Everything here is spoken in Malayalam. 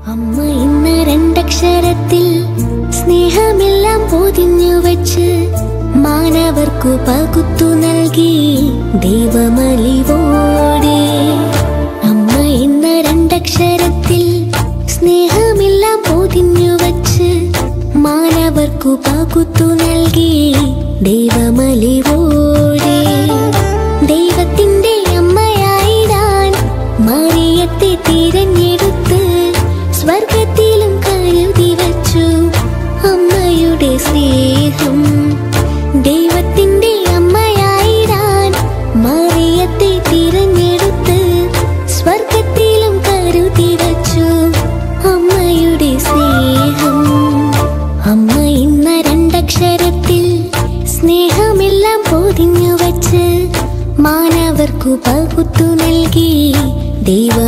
അമ്മ ഇന്ന് രണ്ടക്ഷരത്തിൽ സ്നേഹമെല്ലാം പൊതിഞ്ഞു വച്ച് മാനവർക്കു പകുത്തു നൽകി ദൈവമലിവോടെ അമ്മ ഇന്ന് രണ്ടക്ഷരത്തിൽ സ്നേഹമെല്ലാം പൊതിഞ്ഞു വച്ച് മാനവർക്കു പകുത്തു നൽകി ദൈവമലിവോടെ ദൈവത്തിന്റെ അമ്മയായിടാൻ മറിയത്തെ തിരഞ്ഞെടുത്ത് സ്വർഗത്തിലും കരുതി വച്ചു അമ്മയുടെ സ്നേഹം ദൈവത്തിന്റെ അമ്മയായിടാൻ മറിയത്തെ തിരഞ്ഞെടുത്ത് സ്വർഗത്തിലും കരുതി വച്ചു അമ്മയുടെ സ്നേഹം അമ്മ ഇന്ന രണ്ടക്ഷരത്തിൽ സ്നേഹമെല്ലാം പൊതിഞ്ഞു വച്ച് മാനവർക്കു പകുത്തു നൽകി ദൈവ